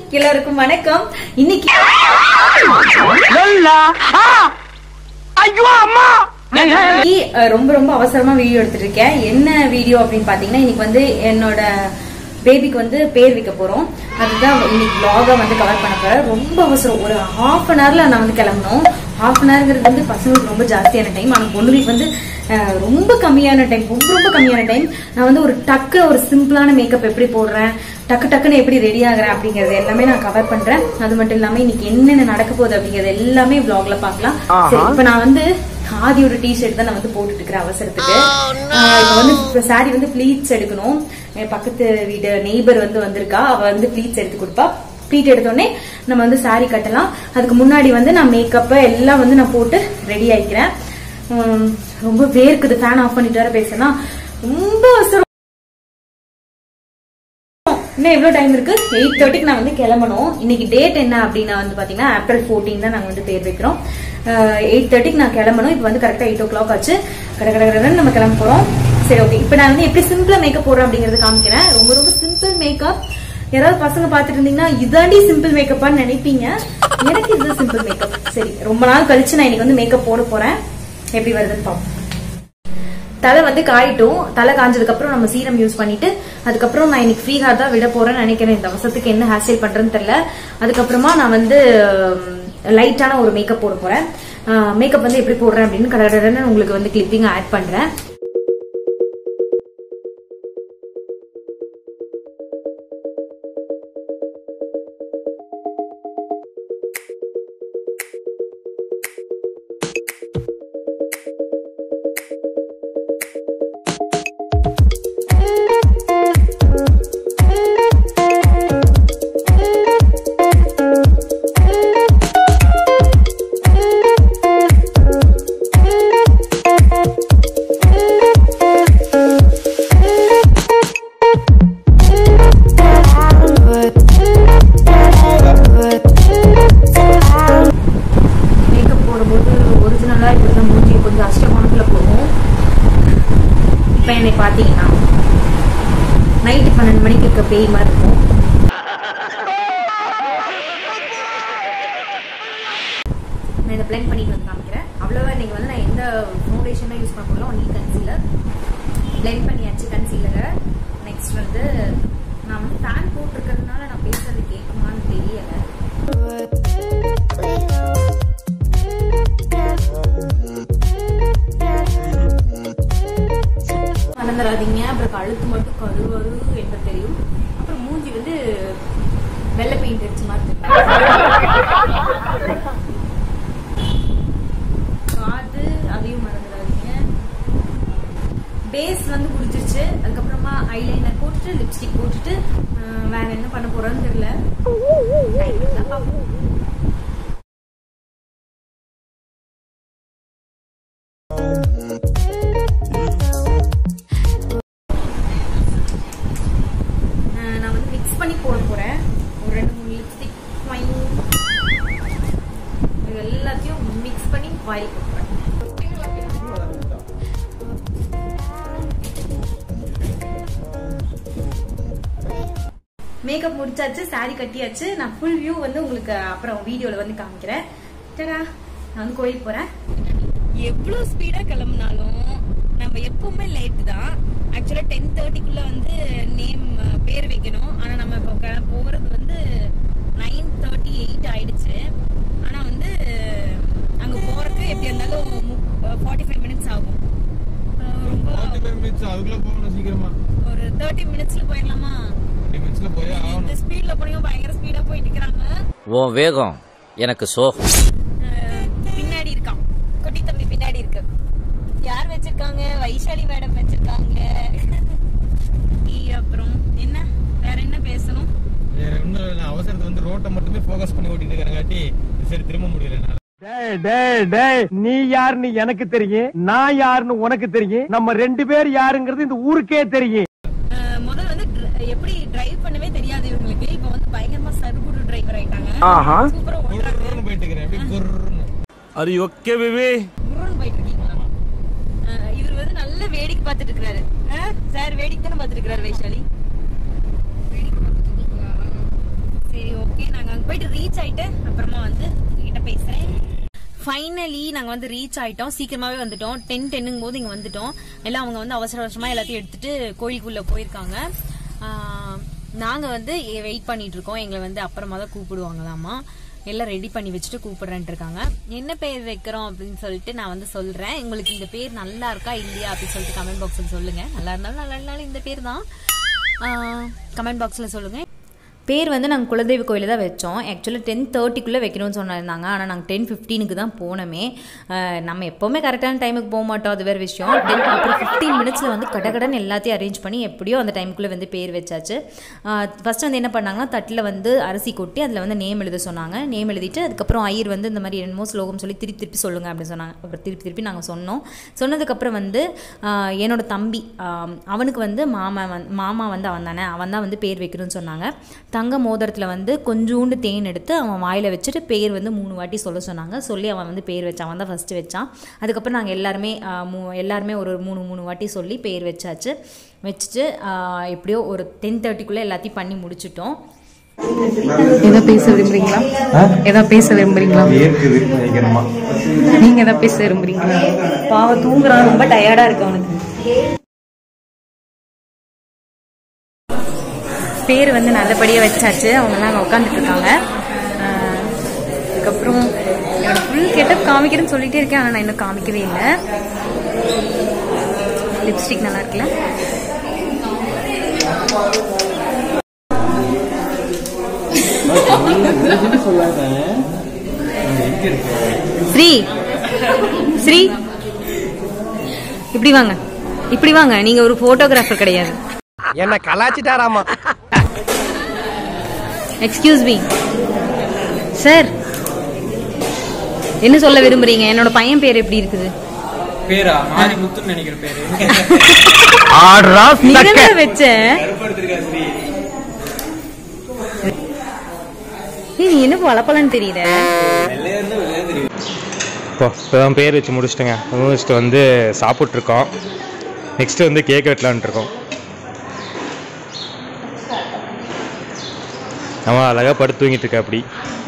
எல்லாருக்கும் வணக்கம் இன்னைக்கு இன்னைக்கு, அஹ், ரொம்ப ரொம்ப அவசரமா வீடியோ எடுத்துட்டு இருக்கேன் என்ன வீடியோ அப்படின்னு பாத்தீங்கன்னா இன்னைக்கு வந்து என்னோட பேபிக்கு வந்து பேர் வைக்க போறோம் அதுதான் இன்னைக்கு vlog-ஆ வந்து கவர் பண்ண போறேன் ரொம்ப அவசரம் ஒரு ஹாஃப் அன் ஹவர்ல நான் வந்து கிளம்பணும் ஹாஃப் அன் ஹவர்ங்கிறது வந்து பசங்களுக்கு ரொம்ப ஜாஸ்தியான டைம் ஆனா பொண்ணுங்களுக்கு வந்து அஹ், ரொம்ப கம்மியான டைம் ரொம்ப ரொம்ப கம்மியான டைம் நான் வந்து ஒரு டக்கு ஒரு சிம்பிளான மேக்கப் எப்படி போடுறேன் டக்கு டக்குன்னு எப்படி ரெடி ஆகுறேன் அப்படிங்கறது எல்லாமே நான் கவர் பண்றேன் அது மட்டும் இல்லாம இன்னைக்கு என்னென்ன நடக்க போகுது அப்படிங்கறது எல்லாமே vlogல பார்க்கலாம் சரி இப்ப நான் வந்து ஆதியோட டி ஷர்ட் தான் நான் வந்து போட்டுட்டு இருக்கிறேன் அவசரத்துக்கு ஆஹ் இப்ப வந்து சாரி வந்து ப்ளீட்ஸ் எடுக்கணும் என் பக்கத்து வீடு நெய்பர் வந்து வந்திருக்கா அவ வந்து ப்ளீட்ஸ் எடுத்து கொடுப்பா ப்ளீட் எடுத்தோடனே நம்ம வந்து சாரி கட்டலாம் அதுக்கு முன்னாடி வந்து நான் மேக்கப் எல்லாம் வந்து நான் போட்டு ரெடி ஆயிக்கிறேன் உம், ரொம்ப வேர்க்குது ஃபேன் ஆஃப் பண்ணிட்டு வர பேசுனா ரொம்ப அவசரம் இன்னும் எவ்வளவு டைம் இருக்கு எயிட் தேர்ட்டிக்கு நான் வந்து கிளம்பணும் இன்னைக்கு டேட் என்ன அப்படின்னா வந்து பாத்தீங்கன்னா ஏப்ரல் 14 தான் நாங்க வந்து பேர் வைக்கிறோம் எயிட் தேர்ட்டிக்கு நான் கிளம்பணும் இப்போ வந்து கரெக்டா எயிட் ஓ கிளாக் ஆச்சு கடை கடை கடைன்னு நம்ம கிளம்ப போறோம் சரி ஓகே இப்போ நான் வந்து எப்படி சிம்பிளா மேக்கப் போடுறேன் அப்படிங்கறது காமிக்கிறேன் ரொம்ப ரொம்ப சிம்பிள் மேக்கப் யாராவது பசங்க பாத்துட்டு இருந்தீங்கன்னா இதாண்டி சிம்பிள் மேக்கப்பான்னு நினைப்பீங்க எனக்கு இதுதான் சிம்பிள் மேக்கப் சரி ரொம்ப நாள் கழிச்சு நான் இன்னைக்கு வந்து மேக்கப் போட போறேன் எப்படி வருதுன்னு பார்ப்போம் தலை வந்து காயிட்டும் தலை காஞ்சதுக்கு அப்புறம் நம்ம சீரம் யூஸ் பண்ணிட்டு அதுக்கப்புறம் நான் இன்னைக்கு ஃப்ரீ ஹேர் தான் விட போறேன்னு நினைக்கிறேன் இந்த அவசரத்துக்கு என்ன ஹேர் ஸ்டைல் பண்றேன்னு தெரியல அதுக்கப்புறமா நான் வந்து லைட்டான ஒரு மேக்கப் போட போறேன் மேக்கப் வந்து எப்படி போடுறேன் அப்படின்னு கடகடன்னு உங்களுக்கு வந்து கிளிப்பிங் ஆட் பண்றேன் மேக்கப் போடும்போது ஒரிஜினலா இப்படிதான் மூஞ்சி கொஞ்சம் அஷ்டகோணத்துல போகும் இப்ப என்னை பாத்தீங்கன்னா நைட்டு பன்னெண்டு மணிக்கு இருக்க பேய் மாதிரி இருக்கும் நான் இதை பிளெண்ட் பண்ணிட்டு வந்து காமிக்கிறேன் அவ்வளோவா நீங்க வந்து நான் எந்த ஃபவுண்டேஷனும் யூஸ் பண்ண போடல ஒன்லி கன்சீலர் பிளெண்ட் பண்ணியாச்சு கன்சீலரை நெக்ஸ்ட் வந்து நான் வந்து ஃபேன் போட்டிருக்கிறதுனால நான் பேசுறது கேட்குமான்னு தெரியல மறந்துடாதீங்க அப்புறம் கழுத்து மட்டும் கரு கரு என்று தெரியும் அப்புறம் மூஞ்சி வந்து வெள்ளை பெயிண்ட் அடிச்ச மாதிரி தெரியும். காது அதையும் மறந்துடாதீங்க பேஸ் வந்து முடிஞ்சிருச்சு அதுக்கப்புறமா ஐலைனர் போட்டுட்டு லிப்ஸ்டிக் போட்டுட்டு அஹ், வேற என்ன பண்ண போறோம்னு தெரியல Time இருந்தா பார்ப்போம். அஹ் நான் வந்து மிக்ஸ் பண்ணி போட போறேன் ஒரு ரெண்டு மூணு லிப்ஸ்டிக் இது எல்லாத்தையும் மிக்ஸ் பண்ணி வாயில் போட்டுறேன் மேக்கப் முடிச்சாச்சு saree கட்டியாச்சு நான் ஃபுல் வியூ வந்து உங்களுக்கு அப்புறம் வீடியோல வந்து காமிக்கிறேன் டடா நான் வந்து கோயிலுக்கு போறேன் எவ்வளவு ஸ்பீடா கிளம்புனாலும் நம்ம எப்பவுமே லேட் தான் ஆக்சுவலா டென் தேர்ட்டிக்குள்ள வந்து நேம் பேர் வைக்கணும் ஆனா நம்ம இப்போ க- போறது வந்து நைன் தேர்ட்டி எயிட் ஆயிடுச்சு ஆனா வந்து அங்க போறதுக்கு எப்படி இருந்தாலும் ஃபார்ட்டி ஃபைவ் மினிட்ஸ் ஆகும் அஹ் ரொம்ப அதுக்குள்ள போகணும் சீக்கிரமா ஒரு தேர்ட்டி மினிட்ஸ்ல போயிடலாமா டுவெண்ட்டி மினிட்ஸ்ல போய் இந்த ஆகணும் ஸ்பீட்ல போனீங்க பயங்கர ஸ்பீடா போயிட்டு இருக்கிறாங்க உன் வேகம் எனக்கு சோகம் அஹ் பின்னாடி இருக்கான் குட்டி தம்பி பின்னாடி இருக்கு யார் வச்சிருக்காங்க வைஷாலி மேடம் வச்சிருக்காங்க ஈ, அப்புறம் என்ன வேற என்ன பேசணும் வேற ஒண்ணும் இல்ல, நான் அவசரத்தை வந்து ரோட்டை மட்டுமே ஃபோக்கஸ் பண்ணி ஓட்டிட்டு இருக்கிறங்காட்டி சரி திரும்ப முடியல என்னால. டேய் டேய் டேய் நீ யாருன்னு எனக்கு தெரியும் நான் யாருன்னு உனக்கு தெரியும் நம்ம ரெண்டு பேர் யாருங்கிறது இந்த ஊருக்கே தெரியும் அஹ் முதல்ல வந்து dr- எப்படி டிரைவ் பண்ணவே தெரியாது இவங்களுக்கு இப்ப வந்து பயங்கரமா சர்குடு டிரைவர் ஆயிட்டாங்க சூப்பரா ஓட்டுறாங்க குர்ருன்னு போயிட்டு இருக்கிறேன் அப்படியே குர்ருன்னு Are you okay, baby? Murugan போயிட்டு இருக்கீங்களா அஹ் இவர் வந்து நல்ல வேடிக்கை பார்த்துட்டு இருக்காரு சார் வேடிக்கை தானே பார்த்துட்டு இருக்காரு வைஷாலி வேடிக்கை பார்த்துட்டு இருக்கீங்களா? சரி ஓகே போயிட்டு ரீச் ஆயிட்டு அப்புறமா வந்து உங்ககிட்ட பேசுறேன் ஃபைனலி நாங்க வந்து ரீச் ஆயிட்டோம் சீக்கிரமாவே வந்துட்டோம் டென் டென்னுங்கும் போது இங்க வந்துட்டோம் எல்லாம் அவங்க வந்து அவசர அவசரமா எல்லாத்தையும் எடுத்துட்டு கோயிலுக்குள்ள போயிருக்காங்க ஆஹ், நாங்க வந்து வெயிட் பண்ணிட்டு இருக்கோம் எங்களை வந்து அப்புறமா தான் கூப்பிடுவாங்களாமா எல்லாம் ரெடி பண்ணி வச்சுட்டு கூப்பிடுறேன்ட்டு இருக்காங்க என்ன பேர் வைக்கிறோம் அப்படின்னு சொல்லிட்டு நான் வந்து சொல்றேன் உங்களுக்கு இந்த பேர் நல்லா இருக்கா இல்லையா அப்படின்னு சொல்லிட்டு கமெண்ட் பாக்ஸ்ல சொல்லுங்க நல்லா இருந்தாலும் நல்லா இருந்தாலும் இந்த பேர் தான் கமெண்ட் பாக்ஸ்ல சொல்லுங்க பேர் வந்து நாங்கள் குலதெய்வ கோயிலில் தான் வச்சோம் ஆக்சுவலாக டென் தேர்ட்டிக்குள்ளே வைக்கணும்னு சொன்னாங்க ஆனால் நாங்கள் டென் ஃபிஃப்டீனுக்கு தான் போனோமே அஹ் நம்ம எப்போவுமே கரெக்டான டைமுக்கு போக மாட்டோம் அது வேறு விஷயம் டென் அப்புறம் ஃபிஃப்டீன் மினிட்ஸில் வந்து கடகடன்னு எல்லாத்தையும் அரேஞ்ச் பண்ணி எப்படியோ அந்த டைமுக்குள்ளே வந்து பேர் வச்சாச்சு ஃபஸ்ட் வந்து என்ன பண்ணாங்கன்னா தட்டில் வந்து அரிசி கொட்டி அதில் வந்து நேம் எழுத சொன்னாங்க நேம் எழுதிட்டு அதுக்கப்புறம் ஐயர் வந்து இந்த மாதிரி என்னமோ ஸ்லோகம் சொல்லி திருப்பி திருப்பி சொல்லுங்கள் அப்படின்னு சொன்னாங்க அப்புறம் திருப்பி திருப்பி நாங்கள் சொன்னோம் சொன்னதுக்கப்புறம் வந்து ஆஹ் என்னோட தம்பி ஆஹ் அவனுக்கு வந்து மாமா வந் மாமா வந்து அவன் தானே அவன் தான் வந்து பேர் வைக்கணும்னு சொன்னாங்க தங்க மோதிரத்தில் வந்து கொஞ்சோண்டு தேன் எடுத்து அவன் வாயில் வச்சுட்டு பேர் வந்து மூணு வாட்டி சொல்ல சொன்னாங்க சொல்லி அவன் வந்து பேர் வச்சான் அவன் தான் ஃபஸ்ட்டு வச்சான் அதுக்கப்புறம் நாங்கள் எல்லாருமே ஆஹ் மூ எல்லாருமே ஒரு ஒரு மூணு மூணு வாட்டி சொல்லி பேர் வச்சாச்சு வச்சுட்டு ஆஹ் எப்படியோ ஒரு டென் தேர்ட்டிக்குள்ளே எல்லாத்தையும் பண்ணி முடிச்சிட்டோம் ஏதோ பேச விரும்புறீங்களா ஏதோ பேச விரும்புறீங்களா இருக்குது பயங்கரமா நீங்க ஏதோ பேச விரும்புறீங்களா பாவம் தூங்குறான் ரொம்ப டயர்டாக இருக்கு அவனுக்கு பேர் வந்து நல்லபடியாக வச்சாச்சு அவங்கெல்லாம் அங்கே உட்காந்துட்டு இருக்காங்க ஆஹ் அதுக்கப்புறம் என்னோட ஃபுல் கெட்டப் காமிக்கிறேன்னு சொல்லிட்டே இருக்கேன் ஆனால் நான் இன்னும் காமிக்கவே இல்லை லிப்ஸ்டிக் நல்லா இருக்குல்ல ஸ்ரீ ஸ்ரீ இப்படி வாங்க இப்படி வாங்க நீங்க ஒரு போட்டோகிராஃபர் கிடையாது என்ன கலாச்சிட்டாராமா எக்ஸ்கியூஸ் மீ சார் என்ன சொல்ல விரும்புறீங்க என்னோட பையன் பேர் எப்படி இருக்குது பேரா மாரிமுத்துன்னு நினைக்கிற பேரு ஆடுறா நீங்க சக்க. தான் வச்சேன் ஏய், நீ என்ன பளபளன்னு தெரியல இப்போ இப்போதான் பேர் வச்சு முடிச்சிட்டேங்க முடிச்சுட்டு வந்து சாப்பிட்ருக்கோம் நெக்ஸ்ட் வந்து கேக் வெட்டலான்ட்டு இருக்கோம் அவன் அழகாக படுத்து தூங்கிட்டு இருக்கா அப்படி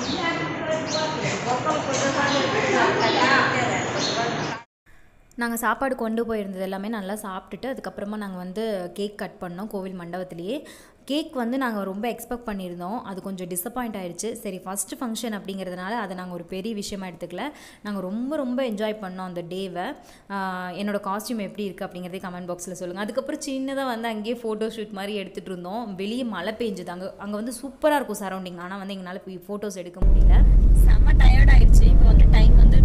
நாங்கள் சாப்பாடு கொண்டு போயிருந்தது எல்லாமே நல்லா சாப்பிட்டுட்டு அதுக்கப்புறமா நாங்கள் வந்து கேக் கட் பண்ணோம் கோவில் மண்டபத்திலேயே கேக் வந்து நாங்கள் ரொம்ப எக்ஸ்பெக்ட் பண்ணியிருந்தோம் அது கொஞ்சம் டிசப்பாயிண்ட் ஆயிடுச்சு சரி ஃபஸ்ட்டு ஃபங்க்ஷன் அப்படிங்கிறதுனால அதை நாங்கள் ஒரு பெரிய விஷயமா எடுத்துக்கல நாங்கள் ரொம்ப ரொம்ப என்ஜாய் பண்ணோம் அந்த டேவை என்னோட காஸ்டியூம் எப்படி இருக்குது அப்படிங்கிறதே கமெண்ட் பாக்ஸில் சொல்லுங்கள் அதுக்கப்புறம் சின்னதாக வந்து அங்கேயே ஃபோட்டோ ஷூட் மாதிரி எடுத்துகிட்டு இருந்தோம் வெளியே மழை பெஞ்சுது அங்கே அங்கே வந்து சூப்பராக இருக்கும் சரௌண்டிங் ஆனால் வந்து எங்களால் போய் ஃபோட்டோஸ் எடுக்க முடியல செம்ம டயர்ட் ஆயிடுச்சு இப்போ வந்து டைம் வந்து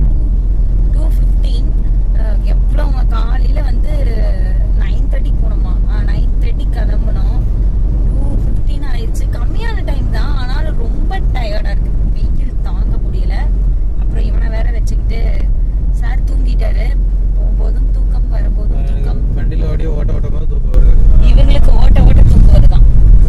டூ ஃபிஃப்டீன் எவ்வளோ காலையில் வந்து நைன் தேர்ட்டிக்கு போனோமா நைன் தேர்ட்டி கிளம்புனோம் டூ ஃபிஃப்டீன் ஆயிடுச்சு கம்மியான டைம் தான் ஆனாலும் ரொம்ப டயர்டாக இருக்கு வெயில் தாங்க முடியல அப்புறம் இவனை வேற வச்சுக்கிட்டு சார் தூங்கிட்டாரு போகும்போதும் தூக்கம் வரும்போதும் தூக்கம் வண்டியில ஓடி ஓட்ட ஓட்டமா தூக்கம் வருது இவங்களுக்கு ஓட்ட ஓட்ட தூக்கம் வருதான்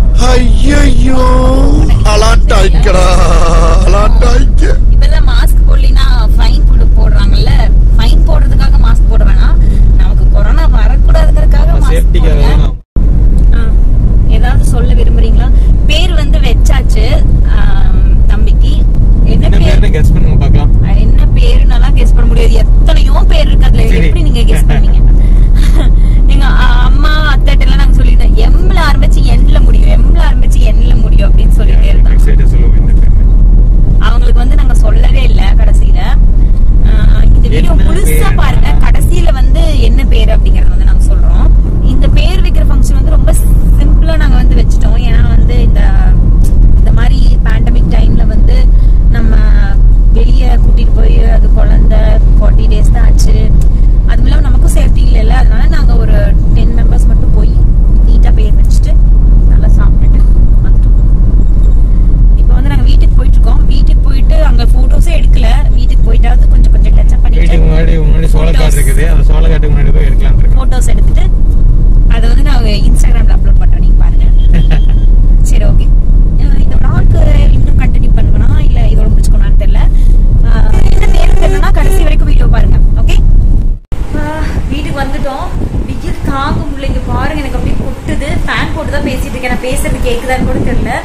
ஐயோ அலாட்டாய்க்கடா அலாட்டாய்க்க இப்பதான் மாஸ்க் போடலினா ஃபைன் போட்டு போடுறாங்கல்ல ஃபைன் போடுறதுக்காக மாஸ்க் போட வேணாம் நமக்கு கொரோனா வரக்கூடாதுங்கிறதுக்காக மாஸ்க் சேஃப்டிக்காக போடுங்க வேணும் ஆ, ஏதாவது சொல்ல விரும்புறீங்களா பேர் வந்து வச்சாச்சு ஆம், தம்பிக்கு என்ன என்ன பேர் பேருன்னு கெஸ் பண்ணுங்க பார்க்கலாம் என்ன பேருன்னெல்லாம் கெஸ் பண்ண முடியாது எத்தனையோ பேர் இருக்கு அதுல சரி. எப்படி நீங்க கெஸ் பண்ணுவீங்க எங்க அ- அம்மா அத்தைட்ட எல்லாம் நாங்க சொல்லியிருந்தோம் எம்ல ஆரம்பிச்சு எண்ல முடியும் எம்ல ஆரம்பிச்சு எண்ல முடியும் அப்படின்னு சொல்லிட்டே இருந்தோம் எக்ஸைட்டா சொல்லுவோம் இந்த பேரு அவங்களுக்கு வந்து நாங்க சொல்லவே இல்ல கடைசியில ஆஹ் இந்த வீடியோ என்ன முழுசா பேரு? பாருங்க கடைசியில வந்து என்ன பேர் அப்படிங்கறத வந்து நாங்க சொல்றோம் இந்த பேர் வைக்கிற ஃபங்க்ஷன் வந்து ரொம்ப சிம்பிளா நாங்க வந்து வச்சுட்டோம் ஏன்னா வந்து இந்த இந்த மாதிரி பேண்டமிக் டைம்ல வந்து நம்ம வெளிய கூட்டிட்டு போய் அது குழந்தை ஃபார்ட்டி டேஸ் தான் ஆச்சு அதுவும் இல்லாம நமக்கும் சேஃப்டி இல்லைல்ல அதனால நாங்க ஒரு டென் மெம்பர்ஸ் மட்டும் போய் நீட்டா பேர் வச்சுட்டு நல்லா சாப்பிட்டுட்டு வந்துட்டோம் இப்போ வந்து நாங்க வீட்டுக்கு போயிட்டு இருக்கோம் வீட்டுக்கு போயிட்டு அங்க போட்டோஸே எடுக்கல வீட்டுக்கு போயிட்டாவது கொஞ்சம் கொஞ்சம் டச் அப் வீட்டுக்கு பண்ணிட்டு முன்னாடி முன்னாடி சோளக்காடு இருக்குது அந்த சோளக்காட்டுக்கு முன்னாடி போய் எடுக்கலாம் இருக்கோம் போட்டோஸ் எடுத்துட்டு அதை வந்து நான் இன்ஸ்டாகிராம்ல அப்லோட் பண்றேன் நீங்க பாருங்க சரி ஓகே இந்த vlog இன்னும் கண்டினியூ பண்ணுவேனா இல்ல இதோட முடிச்சுக்கணும்னு தெரியல ஆஹ் என்ன பேர் தெரியலனா கடைசி வரைக்கும் வீடியோ பாருங்க ஓகே ஆஹ், வீட்டுக்கு வந்துட்டோம் வெயில் தாங்க முடியல இங்க பாருங்க எனக்கு அப்படியே கொட்டுது ஃபேன் போட்டு தான் பேசிட்டு இருக்கேன் நான் பேசுறது கேக்குதான்னு கூட தெரியல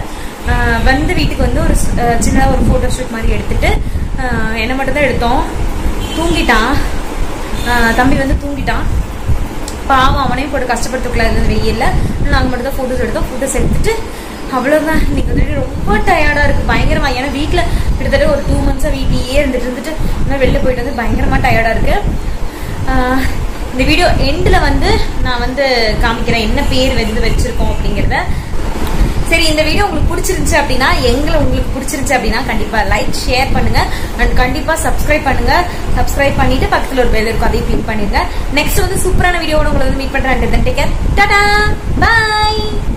ஆஹ் வந்து வீட்டுக்கு வந்து ஒரு ஆஹ் சின்னதா ஒரு போட்டோ ஷூட் மாதிரி எடுத்துட்டு ஆஹ் என்ன மட்டும் தான் எடுத்தோம் தூங்கிட்டான் ஆஹ் தம்பி வந்து தூங்கிட்டான் பாவம் அவனையும் போட்டு கஷ்டப்படுத்தக்கூடாது இந்த வெயில்ல நாங்கள் மட்டும் தான் ஃபோட்டோஸ் எடுத்தோம் ஃபோட்டோஸ் எடுத்துட்டு அவ்வளோதான் இன்னைக்கு வந்துட்டு ரொம்ப டயர்டா இருக்கு பயங்கரமா ஏன்னா வீட்டில் கிட்டத்தட்ட ஒரு டூ மந்த்ஸாக வீட்லேயே இருந்துட்டு இருந்துட்டு இன்னும் வெளில போயிட்டு வந்து பயங்கரமா டயர்டா இருக்கு ஆஹ் இந்த வீடியோ எண்டில் வந்து நான் வந்து காமிக்கிறேன் என்ன பேர் வந்து வச்சிருக்கோம் அப்படிங்கிறத சரி இந்த வீடியோ உங்களுக்கு பிடிச்சிருந்துச்சு அப்படின்னா எங்களை உங்களுக்கு பிடிச்சிருந்துச்சு அப்படின்னா கண்டிப்பா லைக் ஷேர் பண்ணுங்க அண்ட் கண்டிப்பா சப்ஸ்கிரைப் பண்ணுங்க சப்ஸ்கிரைப் பண்ணிட்டு பக்கத்துல ஒரு பெல் இருக்கும் அதையும் கிளிக் பண்ணிருங்க நெக்ஸ்ட் வந்து சூப்பரான வீடியோட உங்களை வந்து மீட் பண்றேன் டாடா பாய்